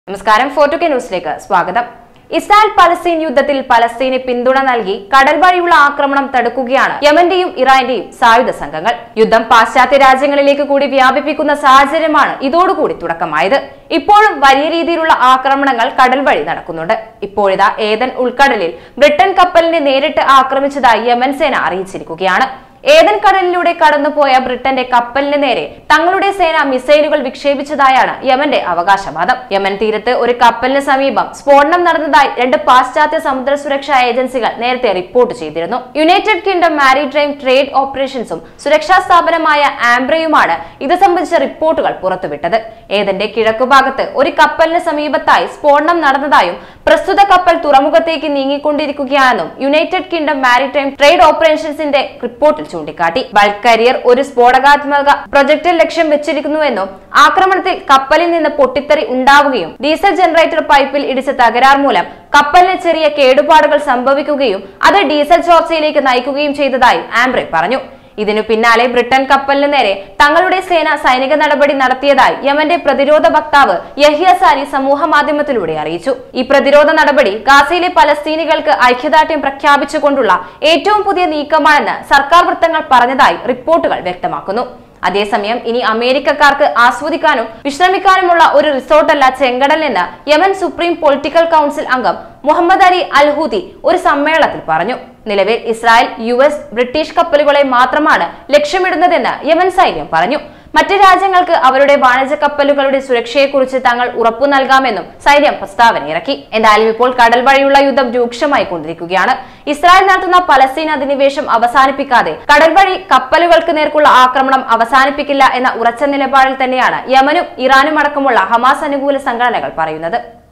നമസ്കാരം ഫോർട്ടുകെ ന്യൂസിലേക്ക് സ്വാഗതം ഇസ്രായേൽ പലസ്തീൻ യുദ്ധത്തിൽ പലസ്തീന് പിന്തുണ നൽകി കടൽ വഴിയുള്ള ആക്രമണം തടുക്കുകയാണ് യമന്റെയും ഇറാന്റെയും സായുധ സംഘങ്ങൾ യുദ്ധം പാശ്ചാത്യ രാജ്യങ്ങളിലേക്ക് കൂടി വ്യാപിപ്പിക്കുന്ന സാഹചര്യമാണ് ഇതോടുകൂടി തുടക്കമായത് ഇപ്പോഴും വലിയ രീതിയിലുള്ള ആക്രമണങ്ങൾ കടൽ വഴി നടക്കുന്നുണ്ട് ഇപ്പോഴിതാ ഏതൻ ഉൾക്കടലിൽ ബ്രിട്ടൻ കപ്പലിനെ നേരിട്ട് ആക്രമിച്ചതായി യമൻ സേന അറിയിച്ചിരിക്കുകയാണ് ഏതൻ കടലിലൂടെ കടന്നുപോയ ബ്രിട്ടന്റെ കപ്പലിന് നേരെ തങ്ങളുടെ സേന മിസൈലുകൾ വിക്ഷേപിച്ചതായാണ് യമന്റെ അവകാശവാദം യമൻ തീരത്ത് ഒരു കപ്പലിന് സമീപം സ്ഫോടനം നടന്നതായി രണ്ട് പാശ്ചാത്യ സമുദ്ര സുരക്ഷാ ഏജൻസികൾ നേരത്തെ റിപ്പോർട്ട് ചെയ്തിരുന്നു യുണൈറ്റഡ് കിങ്ഡം മാരിടൈം ട്രേഡ് ഓപ്പറേഷൻസും സുരക്ഷാ സ്ഥാപനമായ ആംബ്രയുമാണ് ഇത് സംബന്ധിച്ച റിപ്പോർട്ടുകൾ പുറത്തുവിട്ടത് ഏതന്റെ കിഴക്കുഭാഗത്ത് ഒരു കപ്പലിന് സമീപത്തായി സ്ഫോടനം നടന്നതായും പ്രസ്തുത കപ്പൽ തുറമുഖത്തേക്ക് നീങ്ങിക്കൊണ്ടിരിക്കുകയാണെന്നും യുണൈറ്റഡ് കിങ്ഡം മാരിടൈം ട്രേഡ് ഓപ്പറേഷൻസിന്റെ റിപ്പോർട്ടിൽ ചൂണ്ടിക്കാട്ടി ബൾക്ക് കരിയർ ഒരു സ്ഫോടകാത്മക പ്രൊജക്ടിൽ ലക്ഷ്യം വെച്ചിരിക്കുന്നുവെന്നും ആക്രമണത്തിൽ കപ്പലിൽ നിന്ന് പൊട്ടിത്തെറി ഉണ്ടാവുകയും ഡീസൽ ജനറേറ്റർ പൈപ്പിൽ ഇടിച്ച തകരാർ മൂലം കപ്പലിന് ചെറിയ കേടുപാടുകൾ സംഭവിക്കുകയും അത് ഡീസൽ ചോർച്ചയിലേക്ക് നയിക്കുകയും ചെയ്തതായും ആംബ്രെ പറഞ്ഞു ഇതിനു പിന്നാലെ ബ്രിട്ടൻ കപ്പലിന് നേരെ തങ്ങളുടെ സേന സൈനിക നടപടി നടത്തിയതായി യമന്റെ പ്രതിരോധ വക്താവ് യഹിയ സാരി സമൂഹ മാധ്യമത്തിലൂടെ അറിയിച്ചു ഈ പ്രതിരോധ നടപടി ഗാസയിലെ പലസ്തീനികൾക്ക് ഐക്യദാർഢ്യം പ്രഖ്യാപിച്ചുകൊണ്ടുള്ള ഏറ്റവും പുതിയ നീക്കമാണെന്ന് സർക്കാർ വൃത്തങ്ങൾ പറഞ്ഞതായി റിപ്പോർട്ടുകൾ വ്യക്തമാക്കുന്നു അതേസമയം ഇനി അമേരിക്കക്കാർക്ക് ആസ്വദിക്കാനും വിശ്രമിക്കാനുമുള്ള ഒരു റിസോർട്ടല്ല ചെങ്കടൽ എന്ന് യമൻ സുപ്രീം പൊളിറ്റിക്കൽ കൗൺസിൽ അംഗം മുഹമ്മദ് അലി അൽഹൂദി ഒരു സമ്മേളനത്തിൽ പറഞ്ഞു നിലവിൽ ഇസ്രായേൽ യു എസ് ബ്രിട്ടീഷ് കപ്പലുകളെ മാത്രമാണ് ലക്ഷ്യമിടുന്നതെന്ന് യമൻ സൈന്യം പറഞ്ഞു മറ്റ് രാജ്യങ്ങൾക്ക് അവരുടെ വാണിജ്യ കപ്പലുകളുടെ സുരക്ഷയെക്കുറിച്ച് തങ്ങൾ ഉറപ്പു നൽകാമെന്നും സൈന്യം പ്രസ്താവന ഇറക്കി എന്തായാലും ഇപ്പോൾ കടൽ വഴിയുള്ള യുദ്ധം രൂക്ഷമായി കൊണ്ടിരിക്കുകയാണ് ഇസ്രായേൽ നടത്തുന്ന പലസ്തീൻ അധിനിവേശം അവസാനിപ്പിക്കാതെ കടൽ വഴി കപ്പലുകൾക്ക് നേർക്കുള്ള ആക്രമണം അവസാനിപ്പിക്കില്ല എന്ന ഉറച്ച നിലപാടിൽ തന്നെയാണ് യമനും ഇറാനും അടക്കമുള്ള ഹമാസ് അനുകൂല സംഘടനകൾ പറയുന്നത്